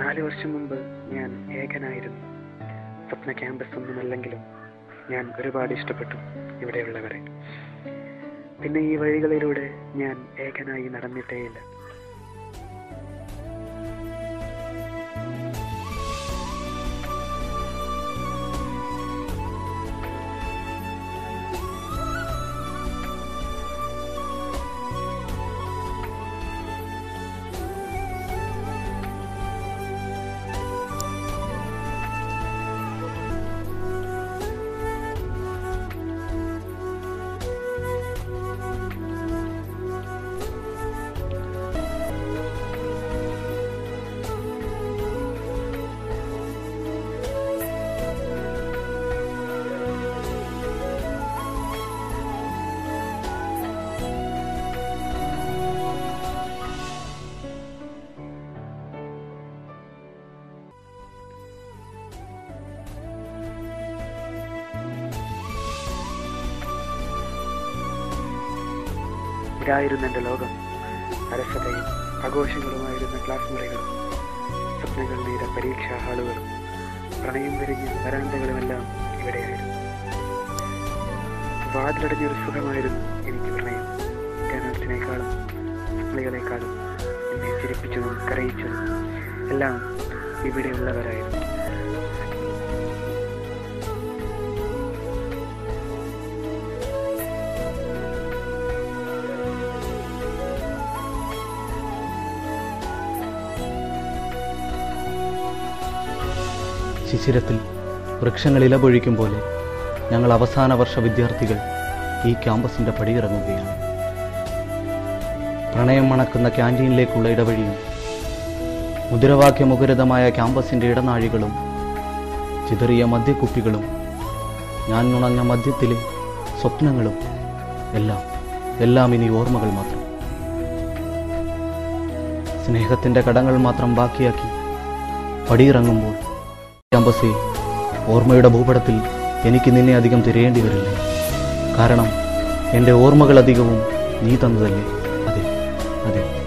നാല് വർഷം മുമ്പ് ഞാൻ ഏകനായിരുന്നു സ്വപ്ന ക്യാമ്പസ് ഒന്നുമല്ലെങ്കിലും ഞാൻ ഒരുപാട് ഇഷ്ടപ്പെട്ടു ഇവിടെയുള്ളവരെ പിന്നെ ഈ വഴികളിലൂടെ ഞാൻ ഏകനായി നടന്നിട്ടേയില്ല ഇതായിരുന്നു എൻ്റെ ലോകം അലസതയും ആഘോഷങ്ങളുമായിരുന്ന ക്ലാസ് മുറികളും സ്വപ്നങ്ങൾ നെയ്ത പരീക്ഷാ ഹാളുകളും പ്രണയം വിരിഞ്ഞ വരാന്തകളുമെല്ലാം ഇവിടെയായിരുന്നു വാതിലടഞ്ഞൊരു സുഖമായിരുന്നു എനിക്ക് പ്രണയം ജനൽസിനേക്കാളും സ്ത്രീകളെക്കാളും എന്നെ ചിരിപ്പിച്ചതും കരയിച്ചതും എല്ലാം ഇവിടെയുള്ളവരായിരുന്നു ശിശിരത്തിൽ വൃക്ഷങ്ങൾ ഇലപൊഴിക്കും പോലെ ഞങ്ങൾ അവസാന വർഷ വിദ്യാർത്ഥികൾ ഈ ക്യാമ്പസിൻ്റെ പടിയിറങ്ങുകയാണ് പ്രണയം മണക്കുന്ന ക്യാൻറ്റീനിലേക്കുള്ള ഇടവഴിയും മുദ്രാവാക്യമുഖരിതമായ ക്യാമ്പസിൻ്റെ ഇടനാഴികളും ചിതറിയ മദ്യക്കുപ്പികളും ഞാൻ നുണഞ്ഞ മദ്യത്തിലെ സ്വപ്നങ്ങളും എല്ലാം എല്ലാം ഇനി ഓർമ്മകൾ മാത്രം സ്നേഹത്തിൻ്റെ കടങ്ങൾ മാത്രം ബാക്കിയാക്കി പടിയിറങ്ങുമ്പോൾ ക്യാമ്പസേ ഓർമ്മയുടെ ഭൂപടത്തിൽ എനിക്ക് നിന്നെ അധികം തിരയേണ്ടി വരില്ല കാരണം എൻ്റെ ഓർമ്മകൾ അധികവും നീ തന്നതല്ലേ അതെ അതെ